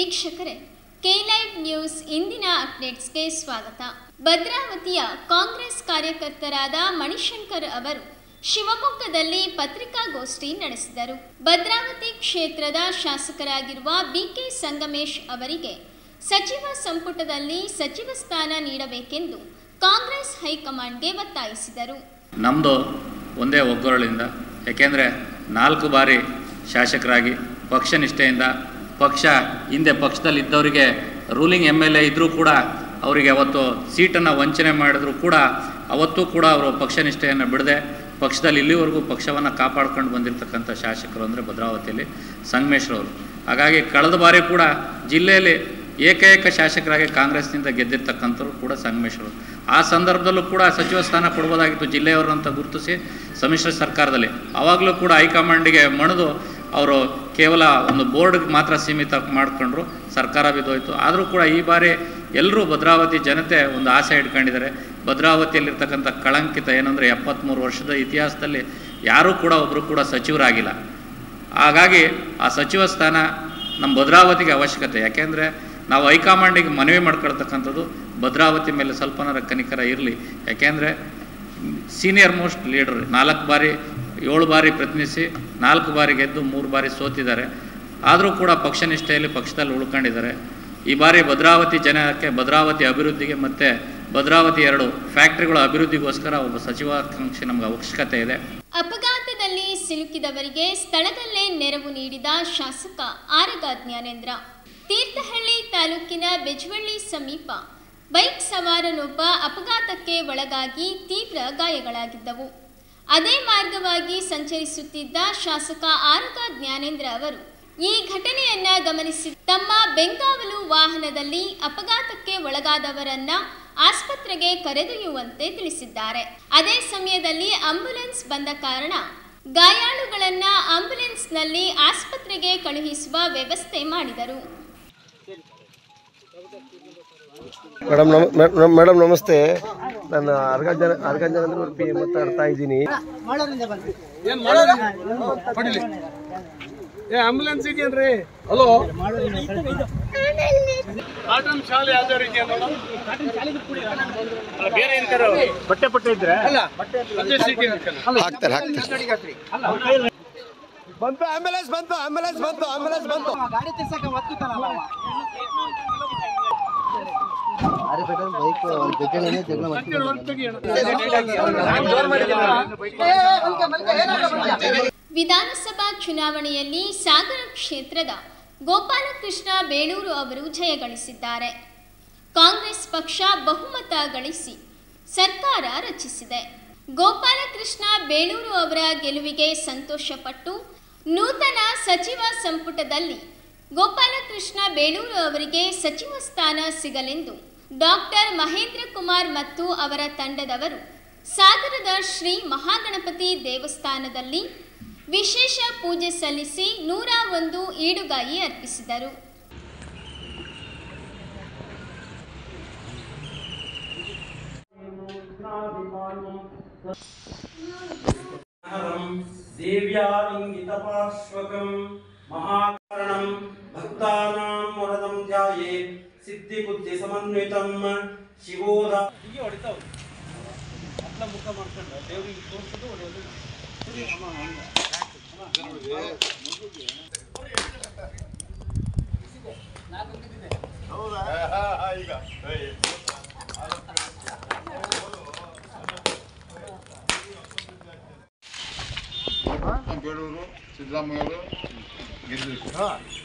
ವೀಕ್ಷಕರೇ K live news ಇಂದಿನ ಅಪ್ಡೇಟ್ಸ್ಗೆ ಸ್ವಾಗತ ಭದ್ರಾವತಿಯ ಕಾಂಗ್ರೆಸ್ ಕಾರ್ಯಕರ್ತರಾದ ಮಣಿಶಂಕರ್ ಅವರು ಶಿವಮೊಗ್ಗದಲ್ಲಿ ಪತ್ರಿಕಾಗೋಷ್ಠಿ ನಡೆಸಿದರು ಭದ್ರಾವತಿ ಕ್ಷೇತ್ರದ ಶಾಸಕರಾಗಿರುವ ಬಿಕೆ ಸಂಗಮೇಶ್ ಅವರಿಗೆ ಸಚಿವ ಸಂಪುಟದಲ್ಲಿ ಸಚಿವ ಸ್ಥಾನ ನೀಡಬೇಕೆಂದು ಕಾಂಗ್ರೆಸ್ ಹೈಕಮಾಂಡ್ಗೆ ಒತ್ತಾಯಿಸಿದರು ನಮ್ಮದು ಒಂದೇ ಒಗ್ಗರಳಿಂದ ಯಾಕೆಂದರೆ ನಾಲ್ಕು ಬಾರಿ ಶಾಸಕರಾಗಿ ಪಕ್ಷ ನಿಷ್ಠೆಯಿಂದ ಪಕ್ಷ ಹಿಂದೆ ಪಕ್ಷದಲ್ಲಿ ಇದ್ದವರಿಗೆ ರೂಲಿಂಗ್ ಎಮ್ ಎಲ್ ಎ ಇದ್ದರೂ ಕೂಡ ಅವರಿಗೆ ಅವತ್ತು ಸೀಟನ್ನು ವಂಚನೆ ಮಾಡಿದ್ರು ಕೂಡ ಅವತ್ತೂ ಕೂಡ ಅವರು ಪಕ್ಷ ನಿಷ್ಠೆಯನ್ನು ಬಿಡದೆ ಪಕ್ಷದಲ್ಲಿ ಇಲ್ಲಿವರೆಗೂ ಪಕ್ಷವನ್ನು ಕಾಪಾಡ್ಕೊಂಡು ಬಂದಿರತಕ್ಕಂಥ ಶಾಸಕರು ಅಂದರೆ ಭದ್ರಾವತಿಯಲ್ಲಿ ಸಂಗಮೇಶ್ರವರು ಹಾಗಾಗಿ ಕಳೆದ ಬಾರಿ ಕೂಡ ಜಿಲ್ಲೆಯಲ್ಲಿ ಏಕೈಕ ಶಾಸಕರಾಗಿ ಕಾಂಗ್ರೆಸ್ನಿಂದ ಗೆದ್ದಿರ್ತಕ್ಕಂಥವ್ರು ಕೂಡ ಸಂಗಮೇಶ್ವರು ಆ ಸಂದರ್ಭದಲ್ಲೂ ಕೂಡ ಸಚಿವ ಸ್ಥಾನ ಕೊಡ್ಬೋದಾಗಿತ್ತು ಜಿಲ್ಲೆಯವರು ಅಂತ ಗುರುತಿಸಿ ಸಮ್ಮಿಶ್ರ ಸರ್ಕಾರದಲ್ಲಿ ಆವಾಗಲೂ ಕೂಡ ಹೈಕಮಾಂಡಿಗೆ ಮಣಿದು ಅವರು ಕೇವಲ ಒಂದು ಬೋರ್ಡ್ಗೆ ಮಾತ್ರ ಸೀಮಿತ ಮಾಡಿಕೊಂಡ್ರು ಸರ್ಕಾರ ಬಿದ್ದೋಯ್ತು ಆದರೂ ಕೂಡ ಈ ಬಾರಿ ಎಲ್ಲರೂ ಭದ್ರಾವತಿ ಜನತೆ ಒಂದು ಆಸೆ ಇಟ್ಕೊಂಡಿದ್ದಾರೆ ಭದ್ರಾವತಿಯಲ್ಲಿರ್ತಕ್ಕಂಥ ಕಳಂಕಿತ ಏನಂದರೆ ಎಪ್ಪತ್ತ್ಮೂರು ವರ್ಷದ ಇತಿಹಾಸದಲ್ಲಿ ಯಾರೂ ಕೂಡ ಒಬ್ಬರು ಕೂಡ ಸಚಿವರಾಗಿಲ್ಲ ಹಾಗಾಗಿ ಆ ಸಚಿವ ಸ್ಥಾನ ನಮ್ಮ ಭದ್ರಾವತಿಗೆ ಅವಶ್ಯಕತೆ ಯಾಕೆಂದರೆ ನಾವು ಹೈಕಮಾಂಡಿಗೆ ಮನವಿ ಮಾಡ್ಕೊಳ್ತಕ್ಕಂಥದ್ದು ಭದ್ರಾವತಿ ಮೇಲೆ ಸ್ವಲ್ಪನಾರ ಕನಿಕರ ಇರಲಿ ಯಾಕೆಂದರೆ ಸೀನಿಯರ್ ಮೋಸ್ಟ್ ಲೀಡರ್ ನಾಲ್ಕು ಬಾರಿ ಏಳು ಬಾರಿ ಪ್ರತಿನಿಧಿಸಿ ನಾಲ್ಕು ಬಾರಿ ಗೆದ್ದು ಮೂರು ಬಾರಿ ಸೋತಿದ್ದಾರೆ ಆದರೂ ಕೂಡ ಪಕ್ಷ ನಿಷ್ಠೆಯಲ್ಲಿ ಪಕ್ಷದಲ್ಲಿ ಉಳ್ಕೊಂಡಿದ್ದಾರೆ ಈ ಬಾರಿ ಭದ್ರಾವತಿ ಜನಕ್ಕೆ ಭದ್ರಾವತಿ ಅಭಿವೃದ್ಧಿಗೆ ಮತ್ತು ಭದ್ರಾವತಿ ಎರಡು ಫ್ಯಾಕ್ಟ್ರಿಗಳ ಅಭಿವೃದ್ಧಿಗೋಸ್ಕರ ಒಬ್ಬ ಸಚಿವಾಕಾಂಕ್ಷಿ ನಮ್ಗೆ ಅವಶ್ಯಕತೆ ಇದೆ ಅಪಘಾತದಲ್ಲಿ ಸಿಲುಕಿದವರಿಗೆ ಸ್ಥಳದಲ್ಲೇ ನೆರವು ನೀಡಿದ ಶಾಸಕ ಆರಗ ಜ್ಞಾನೇಂದ್ರ ತೀರ್ಥಹಳ್ಳಿ ತಾಲೂಕಿನ ಬೆಜವಳ್ಳಿ ಸಮೀಪ ಬೈಕ್ ಸವಾರನೊಬ್ಬ ಅಪಘಾತಕ್ಕೆ ಒಳಗಾಗಿ ತೀವ್ರ ಗಾಯಗಳಾಗಿದ್ದವು ಅದೇ ಮಾರ್ಗವಾಗಿ ಸಂಚರಿಸುತ್ತಿದ್ದ ಶಾಸಕ ಆರಗ ಜ್ಞಾನೇಂದ್ರ ಅವರು ಈ ಘಟನೆಯನ್ನ ಗಮನಿಸಿ ತಮ್ಮ ಬೆಂಗಾವಲು ವಾಹನದಲ್ಲಿ ಅಪಘಾತಕ್ಕೆ ಒಳಗಾದವರನ್ನ ಆಸ್ಪತ್ರೆಗೆ ಕರೆದೊಯ್ಯುವಂತೆ ತಿಳಿಸಿದ್ದಾರೆ ಅದೇ ಸಮಯದಲ್ಲಿ ಆಂಬ್ಯುಲೆನ್ಸ್ ಬಂದ ಕಾರಣ ಗಾಯಾಳುಗಳನ್ನ ಆಂಬ್ಯುಲೆನ್ಸ್ನಲ್ಲಿ ಆಸ್ಪತ್ರೆಗೆ ಕಳುಹಿಸುವ ವ್ಯವಸ್ಥೆ ಮಾಡಿದರು ಮೇಡಮ್ ನಮ ಮೇಡಮ್ ನಮಸ್ತೆ ನಾನು ಅರ್ಗಂಜನ ಅರ್ಗಂಜನ ಪಿ ಮಾತಾಡ್ತಾ ಇದ್ದೀನಿ ಏನ್ ಮಾಡೋದು ಕೊಡಿಲಿ ಏ ಆಂಬುಲೆನ್ಸ್ ಇದೆಯನ್ರಿ ಹಲೋ ಕಾಟನ್ ಶಾಲೆ ಯಾವ್ದಾರ ಇದೆಯಾ ನೋಡು ಬೇರೆ ಎಂತಾರ ಬಟ್ಟೆ ಪಟ್ಟೆ ಇದ್ರೆ ಅಲ್ಲ ಬಟ್ಟೆ ಸೀಟ್ ಹಾಕ್ತಾರೆ ಹಾಕ್ತಾರೆ ಬಂತು ಆಂಬುಲೆನ್ಸ್ ಬಂತು ಆಂಬುಲೆನ್ಸ್ ಬಂತು ಆಂಬುಲೆನ್ಸ್ ಬಂತು ಗಾಡಿ ತಿರ್ಸಕ ಒತ್ತುತ್ತಾನಲ್ಲ ಅವ. ವಿಧಾನಸಭಾ ಚುನಾವಣೆಯಲ್ಲಿ ಸಾಗರ ಕ್ಷೇತ್ರದ ಗೋಪಾಲಕೃಷ್ಣ ಬೇಳೂರು ಅವರು ಜಯಗಳಿಸಿದ್ದಾರೆ ಕಾಂಗ್ರೆಸ್ ಪಕ್ಷ ಬಹುಮತ ಗಳಿಸಿ ಸರ್ಕಾರ ರಚಿಸಿದೆ ಗೋಪಾಲಕೃಷ್ಣ ಬೇಳೂರು ಅವರ ಗೆಲುವಿಗೆ ಸಂತೋಷಪಟ್ಟು ನೂತನ ಸಚಿವ ಸಂಪುಟದಲ್ಲಿ ಗೋಪಾಲಕೃಷ್ಣ ಬೇಳೂರು ಅವರಿಗೆ ಸಚಿವ ಸ್ಥಾನ ಸಿಗಲೆಂದು ಡಾಕ್ಟರ್ ಮಹೇಂದ್ರ ಕುಮಾರ್ ಮತ್ತು ಅವರ ತಂಡದವರು ಸಾಗರದ ಶ್ರೀ ಮಹಾಗಣಪತಿ ದೇವಸ್ಥಾನದಲ್ಲಿ ವಿಶೇಷ ಪೂಜೆ ಸಲ್ಲಿಸಿ ನೂರ ಒಂದು ಈಡುಗಾಯಿ ಅರ್ಪಿಸಿದರು देव्यालिङ्गितपार्श्वकं महाकारणं भक्तानां वरदं ध्याये सिद्धिबुद्धिसमन्वितं शिवोदा ಬೇಳೂರು ಸಿದ್ದರಾಮಯ್ಯವರು ಗೆದ್ದಿತ್ತು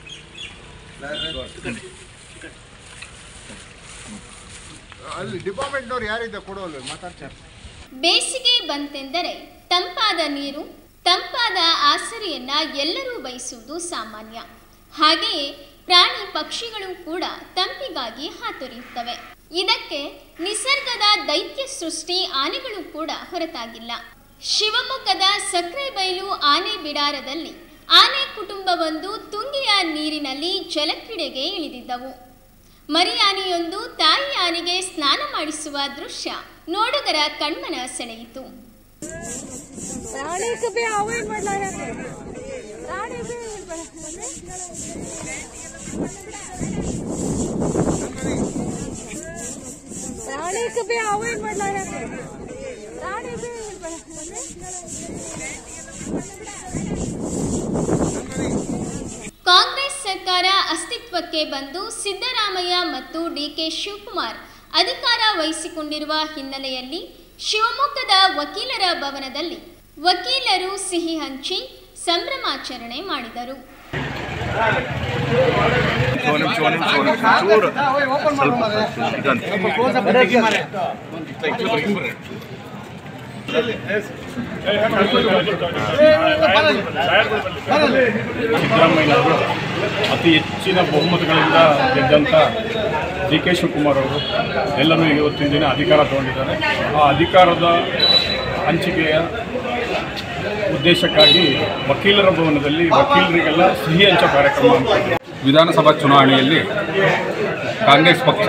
ಅಲ್ಲಿ ಡಿಪಾರ್ಟ್ಮೆಂಟ್ನವ್ರು ಯಾರಿದ್ದ ಕೊಡೋಲ್ಲ ಮಾತಾಡ್ತಾರೆ ಬೇಸಿಗೆ ಬಂತೆಂದರೆ ತಂಪಾದ ನೀರು ತಂಪಾದ ಆಸರೆಯನ್ನ ಎಲ್ಲರೂ ಬಯಸುವುದು ಸಾಮಾನ್ಯ ಹಾಗೆಯೇ ಪ್ರಾಣಿ ಪಕ್ಷಿಗಳು ಕೂಡ ತಂಪಿಗಾಗಿ ಹಾತೊರೆಯುತ್ತವೆ ಇದಕ್ಕೆ ನಿಸರ್ಗದ ದೈತ್ಯ ಸೃಷ್ಟಿ ಆನೆಗಳು ಕೂಡ ಹೊರತಾಗಿಲ್ಲ ಶಿವಮೊಗ್ಗದ ಸಕ್ರೆಬೈಲು ಆನೆ ಬಿಡಾರದಲ್ಲಿ ಆನೆ ಕುಟುಂಬವೊಂದು ತುಂಗಿಯ ನೀರಿನಲ್ಲಿ ಜಲಕ್ರೀಡೆಗೆ ಇಳಿದಿದ್ದವು ಮರಿ ಆನೆಯೊಂದು ತಾಯಿ ಆನೆಗೆ ಸ್ನಾನ ಮಾಡಿಸುವ ದೃಶ್ಯ ನೋಡುಗರ ಕಣ್ಮನ ಸೆಳೆಯಿತು ರಾಣಿ ಬೇ ಅವಾಯ್ಡ್ ಮಾಡ್ಲಾರ ರಾಣಿ ಬೇ ಕಾಂಗ್ರೆಸ್ ಸರ್ಕಾರ ಅಸ್ತಿತ್ವಕ್ಕೆ ಬಂದು ಸಿದ್ದರಾಮಯ್ಯ ಮತ್ತು ಡಿಕೆ ಶಿವಕುಮಾರ್ ಅಧಿಕಾರ ವಹಿಸಿಕೊಂಡಿರುವ ಹಿನ್ನೆಲೆಯಲ್ಲಿ ಶಿವಮೊಗ್ಗದ ವಕೀಲರ ಭವನದಲ್ಲಿ ವಕೀಲರು ಸಿಹಿ ಹಂಚಿ ಸಂಭ್ರಮಾಚರಣೆ ಮಾಡಿದರು ಸಿದ್ದರಾಮಯ್ಯನವರು ಅತಿ ಹೆಚ್ಚಿನ ಬಹುಮತಗಳಿಂದ ಗೆದ್ದಂಥ ಡಿ ಕೆ ಶಿವಕುಮಾರ್ ಅವರು ಎಲ್ಲರೂ ಇವತ್ತಿನ ದಿನ ಅಧಿಕಾರ ತಗೊಂಡಿದ್ದಾರೆ ಆ ಅಧಿಕಾರದ ಹಂಚಿಕೆಯ ಉದ್ದೇಶಕ್ಕಾಗಿ ವಕೀಲರ ಭವನದಲ್ಲಿ ವಕೀಲರಿಗೆಲ್ಲ ಸಿಹಿ ಹಂಚೋ ಕಾರ್ಯಕ್ರಮ ಹಮ್ಮಿಕೊಂಡಿದೆ. ವಿಧಾನಸಭಾ ಚುನಾವಣೆಯಲ್ಲಿ ಕಾಂಗ್ರೆಸ್ ಪಕ್ಷ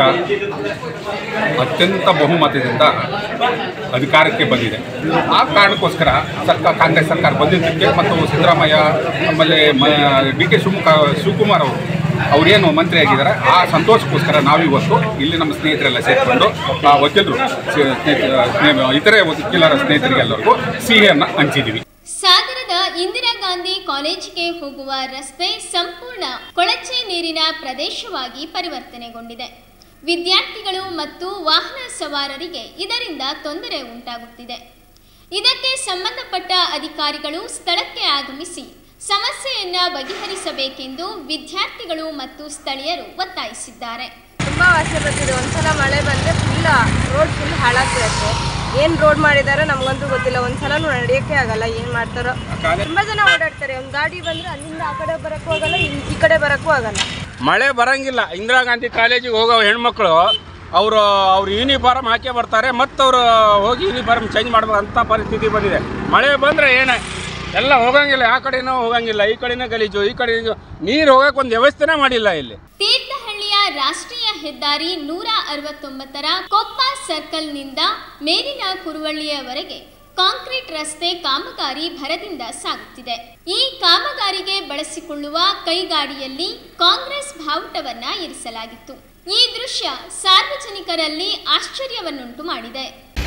ಅತ್ಯಂತ ಬಹುಮತದಿಂದ ಅಧಿಕಾರಕ್ಕೆ ಬಂದಿದೆ ಆ ಕಾರಣಕ್ಕೋಸ್ಕರ ಸರ್ಕಾರ ಕಾಂಗ್ರೆಸ್ ಸರ್ಕಾರ ಬಂದಿದ್ದಕ್ಕೆ ಮತ್ತು ಸಿದ್ದರಾಮಯ್ಯ ಆಮೇಲೆ ಡಿ ಕೆ ಶಿವಮುಖ ಶಿವಕುಮಾರ್ ಅವರು ಅವರೇನು ಮಂತ್ರಿ ಆಗಿದ್ದಾರೆ ಆ ಸಂತೋಷಕ್ಕೋಸ್ಕರ ನಾವಿವತ್ತು ಇಲ್ಲಿ ನಮ್ಮ ಸ್ನೇಹಿತರೆಲ್ಲ ಸೇರಿಕೊಂಡು ಆ ವಕೀಲರು ಸ್ನೇ- ಸ್ನೇಹಿತ- ಇತರೆ ವಕೀಲರ ಸ್ನೇಹಿತರಿಗೆಲ್ಲರಿಗೂ ಸಿಹಿಯನ್ನು ಹಂಚಿದ್ದೀವಿ ಸಾಗರದ ಇಂದಿರಾ ಗಾಂಧಿ ಕಾಲೇಜಿಗೆ ಹೋಗುವ ರಸ್ತೆ ಸಂಪೂರ್ಣ ಕೊಳಚೆ ನೀರಿನ ಪ್ರದೇಶವಾಗಿ ಪರಿವರ್ತನೆಗೊಂಡಿದೆ ವಿದ್ಯಾರ್ಥಿಗಳು ಮತ್ತು ವಾಹನ ಸವಾರರಿಗೆ ಇದರಿಂದ ತೊಂದರೆ ಉಂಟಾಗುತ್ತಿದೆ ಇದಕ್ಕೆ ಸಂಬಂಧಪಟ್ಟ ಅಧಿಕಾರಿಗಳು ಸ್ಥಳಕ್ಕೆ ಆಗಮಿಸಿ ಸಮಸ್ಯೆಯನ್ನ ಬಗೆಹರಿಸಬೇಕೆಂದು ವಿದ್ಯಾರ್ಥಿಗಳು ಮತ್ತು ಸ್ಥಳೀಯರು ಒತ್ತಾಯಿಸಿದ್ದಾರೆ ತುಂಬಾ ವಾಸನೆ ಬರ್ತಿದೆ ಒಂದ್ಸಲ ಮಳೆ ಬಂದ್ರೆ ಫುಲ್ ರೋಡ್ ಫುಲ್ ಹಾಳಾಗ್ತಿರತ್ತೆ ಏನ್ ರೋಡ್ ಮಾಡಿದಾರೋ ನಮ್ಗಂತೂ ಗೊತ್ತಿಲ್ಲ ಒಂದ್ಸಲ ನಡೆಯಕ್ಕೆ ಆಗಲ್ಲ ಏನ್ ಮಾಡ್ತಾರೋ ತುಂಬಾ ಜನ ಓಡಾಡ್ತಾರೆ ಒಂದ್ ಗಾಡಿ ಬಂದ್ರೆ ಅಲ್ಲಿಂದ ಆ ಕಡೆ ಬರಕ್ಕೂ ಆಗಲ್ಲ ಇನ್- ಈ ಕಡೆ ಬರಕ್ಕೂ ಆಗಲ್ಲ ಮಳೆ ಬರಂಗಿಲ್ಲ ಇಂದಿರಾ ಗಾಂಧಿ ಕಾಲೇಜಿಗೆ ಹೋಗೋ ಹೆಣ್ಮಕ್ಳು ಅವರು ಅವ್ರು ಯೂನಿಫಾರ್ಮ್ ಹಾಕೇ ಬರ್ತಾರೆ ಮತ್ತು ಅವರು ಹೋಗಿ ಯೂನಿಫಾರ್ಮ್ ಚೇಂಜ್ ಮಾಡ್ಬೇಕಂತ ಪರಿಸ್ಥಿತಿ ಬಂದಿದೆ ಮಳೆ ಬಂದರೆ ಏನೇ ಎಲ್ಲ ಹೋಗಂಗಿಲ್ಲ ಆ ಕಡೆನೂ ಹೋಗಂಗಿಲ್ಲ ಈ ಕಡೆನೂ ಗಲೀಜು ಈ ಕಡೆ ನೀರು ಹೋಗಕ್ಕೆ ಒಂದು ವ್ಯವಸ್ಥೆನೇ ಮಾಡಿಲ್ಲ ಇಲ್ಲಿ ತೀರ್ಥಹಳ್ಳಿಯ ರಾಷ್ಟ್ರೀಯ ಹೆದ್ದಾರಿ ನೂರ ಅರವತ್ತೊಂಬತ್ತರ ಕೊಪ್ಪ ಸರ್ಕಲ್ನಿಂದ ಮೇಲಿನ ಕುರುವಳ್ಳಿಯವರೆಗೆ ಕಾಂಕ್ರೀಟ್ ರಸ್ತೆ ಕಾಮಗಾರಿ ಭರದಿಂದ ಸಾಗುತ್ತಿದೆ ಈ ಕಾಮಗಾರಿಗೆ ಬಳಸಿಕೊಳ್ಳುವ ಕೈಗಾಡಿಯಲ್ಲಿ ಕಾಂಗ್ರೆಸ್ ಬಾವುಟವನ್ನ ಇರಿಸಲಾಗಿತ್ತು ಈ ದೃಶ್ಯ ಸಾರ್ವಜನಿಕರಲ್ಲಿ ಆಶ್ಚರ್ಯವನ್ನುಂಟು ಮಾಡಿದೆ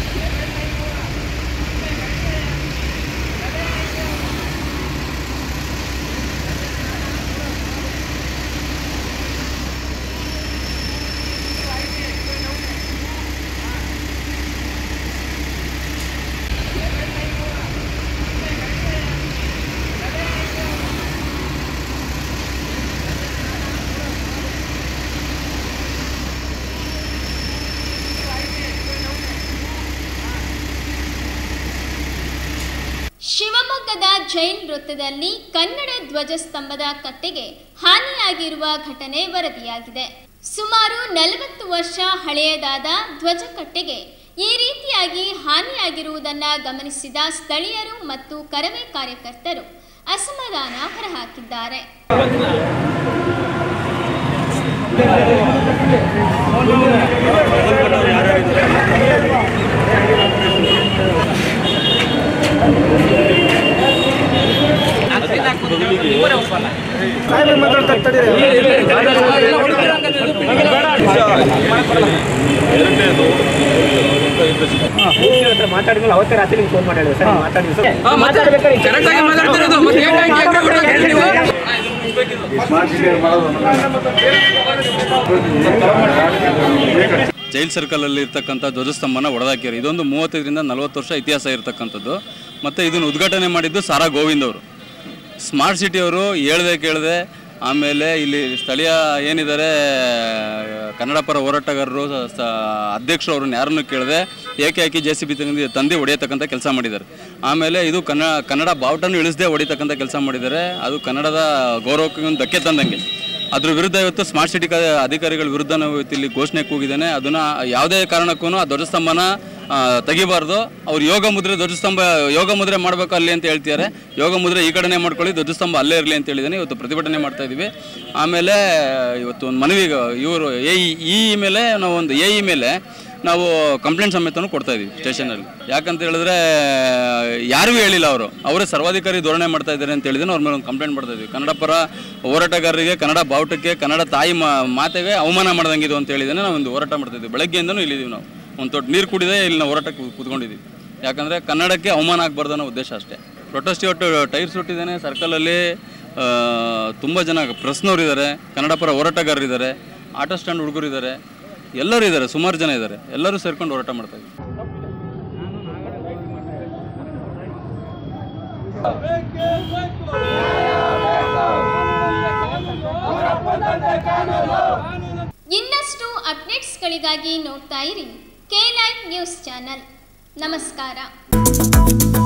ಶಿವಮೊಗ್ಗದ ಜೈನ್ ವೃತ್ತದಲ್ಲಿ ಕನ್ನಡ ಧ್ವಜಸ್ತಂಭದ ಕಟ್ಟೆಗೆ ಹಾನಿಯಾಗಿರುವ ಘಟನೆ ವರದಿಯಾಗಿದೆ ಸುಮಾರು ನಲವತ್ತು ವರ್ಷ ಹಳೆಯದಾದ ಧ್ವಜಕಟ್ಟೆಗೆ ಈ ರೀತಿಯಾಗಿ ಹಾನಿಯಾಗಿರುವುದನ್ನ ಗಮನಿಸಿದ ಸ್ಥಳೀಯರು ಮತ್ತು ಕರವೇ ಕಾರ್ಯಕರ್ತರು ಅಸಮಾಧಾನ ಹೊರಹಾಕಿದ್ದಾರೆ ಮಾತಾಡಿದ್ಮೇಲೆ ಅವತ್ತೇ ರಾತ್ರಿ ನಿಮ್ಗೆ ಫೋನ್ ಮಾಡಿ ಹೇಳಿದೆ ಸರ್ ಮಾತಾಡಿ ಸರ್ ಮಾತಾಡ್ಬೇಕಾದ್ರೆ ಜೈಲ್ ಸರ್ಕಲಲ್ಲಿ ಇರ್ತಕ್ಕಂಥ ಧ್ವಜಸ್ತಂಭನ ಒಡೆದಾಕ್ಯಾರ ಇದೊಂದು ಮೂವತ್ತೈದರಿಂದ ನಲವತ್ತು ವರ್ಷ ಇತಿಹಾಸ ಇರತಕ್ಕಂಥದ್ದು ಮತ್ತು ಇದನ್ನು ಉದ್ಘಾಟನೆ ಮಾಡಿದ್ದು ಸಾರಾ ಗೋವಿಂದ್ ಅವರು ಸ್ಮಾರ್ಟ್ ಸಿಟಿಯವರು ಹೇಳ್ದೆ ಕೇಳದೆ ಆಮೇಲೆ ಇಲ್ಲಿ ಸ್ಥಳೀಯ ಏನಿದ್ದಾರೆ ಕನ್ನಡ ಪರ ಹೋರಾಟಗಾರರು ಸ- ಅಧ್ಯಕ್ಷರು ಅವ್ರನ್ನ ಯಾರನ್ನು ಕೇಳದೆ ಏಕೆ ಹಾಕಿ ಜೆ ಸಿ ಬಿ ತಂದು ಹೊಡೆಯತಕ್ಕಂಥ ಕೆಲಸ ಮಾಡಿದ್ದಾರೆ ಆಮೇಲೆ ಇದು ಕನ್ನಡ ಕನ್ನಡ ಬಾವುಟನ್ನು ಇಳಿಸದೆ ಹೊಡಿತಕ್ಕಂಥ ಕೆಲಸ ಮಾಡಿದ್ದಾರೆ ಅದು ಕನ್ನಡದ ಗೌರವಕ್ಕೆ ಒಂದು ಧಕ್ಕೆ ತಂದಂಗೆ ಅದ್ರ ವಿರುದ್ಧ ಇವತ್ತು ಸ್ಮಾರ್ಟ್ ಸಿಟಿ ಕ- ಅಧಿಕಾರಿಗಳ ವಿರುದ್ಧ ನಾವು ಇವತ್ತು ಇಲ್ಲಿ ಘೋಷಣೆ ಕೂಗಿದ್ದೇನೆ ಅದನ್ನು ಯಾವುದೇ ಕಾರಣಕ್ಕೂ ಆ ಧ್ವಜಸ್ತಂಭನ ಆ, ತೆಗಿಬಾರ್ದು ಅವ್ರು ಯೋಗ ಮುದ್ರೆ ಧ್ವಜಸ್ತಂಭ ಯೋಗ ಮುದ್ರೆ ಮಾಡಬೇಕು ಅಲ್ಲಿ ಅಂತ ಹೇಳ್ತಿದ್ದಾರೆ ಯೋಗ ಮುದ್ರೆ ಈ ಕಡೆನೇ ಮಾಡ್ಕೊಳ್ಳಿ ಧ್ವಜಸ್ತಂಭ ಅಲ್ಲೇ ಇರಲಿ ಅಂತ ಹೇಳಿದ್ದೇನೆ ಇವತ್ತು ಪ್ರತಿಭಟನೆ ಮಾಡ್ತಾ ಇದ್ದೀವಿ ಆಮೇಲೆ ಇವತ್ತು ಒಂದು ಮನವಿ ಇವರು ಎ ಇ ಮೇಲೆ ನಾವು ಒಂದು ಎ ಇ ಮೇಲೆ ನಾವು ಕಂಪ್ಲೇಂಟ್ ಸಮೇತನೂ ಕೊಡ್ತಾ ಇದ್ದೀವಿ ಸ್ಟೇಷನಲ್ಲಿ ಯಾಕಂತ ಹೇಳಿದ್ರೆ ಯಾರಿಗೂ ಹೇಳಿಲ್ಲ ಅವರು ಅವರೇ ಸರ್ವಾಧಿಕಾರಿ ಧೋರಣೆ ಮಾಡ್ತಾ ಇದ್ದಾರೆ ಅಂತ ಹೇಳಿದ್ರೆ ಅವ್ರ ಮೇಲೆ ಒಂದು ಕಂಪ್ಲೇಂಟ್ ಮಾಡ್ತಾ ಇದ್ದೀವಿ ಕನ್ನಡ ಪರ ಹೋರಾಟಗಾರರಿಗೆ ಕನ್ನಡ ಬಾವುಟಕ್ಕೆ ಕನ್ನಡ ತಾಯಿ ಮಾ ಮಾತೆಗೆ ಅವಮಾನ ಮಾಡ್ದಂಗಿದು ಅಂತ ಹೇಳಿದ್ರೆ ನಾವು ಒಂದು ಹೋರಾಟ ಮಾಡ್ತಾ ಇದ್ದೀವಿ ಬೆಳಗ್ಗೆಯಿಂದನೂ ಇಲ್ಲಿದ್ದೀವಿ ನಾವು ಒಂದು ತೊಟ್ಟು ನೀರು ಕುಡಿದೇ ಇಲ್ಲಿ ನಾವು ಹೋರಾಟಕ್ಕೆ ಕೂತ್ಕೊಂಡಿದ್ದೀವಿ ಯಾಕಂದರೆ ಕನ್ನಡಕ್ಕೆ ಅವಮಾನ ಆಗಬಾರ್ದು ಅನ್ನೋ ಉದ್ದೇಶ ಅಷ್ಟೇ ಪ್ರೊಟೆಸ್ಟ್ ಇವತ್ತು ಟೈರ್ ಸುಟ್ಟಿದ್ದಾನೆ ಸರ್ಕಲಲ್ಲಿ ತುಂಬ ಜನ ಪ್ರೆಸ್ನವ್ರು ಇದ್ದಾರೆ ಕನ್ನಡ ಪರ ಹೋರಾಟಗಾರರಿದ್ದಾರೆ ಆಟೋ ಸ್ಟ್ಯಾಂಡ್ ಹುಡುಗರು ಇದ್ದಾರೆ ಎಲ್ಲರೂ ಇದ್ದಾರೆ ಸುಮಾರು ಜನ ಇದ್ದಾರೆ ಎಲ್ಲರೂ ಸೇರ್ಕೊಂಡು ಹೋರಾಟ ಮಾಡ್ತಾ ಇದ್ದೀವಿ ಇನ್ನಷ್ಟು ಅಪ್ಡೇಟ್ಸ್ಗಳಿಗಾಗಿ ನೋಡ್ತಾ ಇರಿ ಕೆ ಲೈವ್ ನ್ಯೂಸ್ ಚಾನಲ್ ನಮಸ್ಕಾರ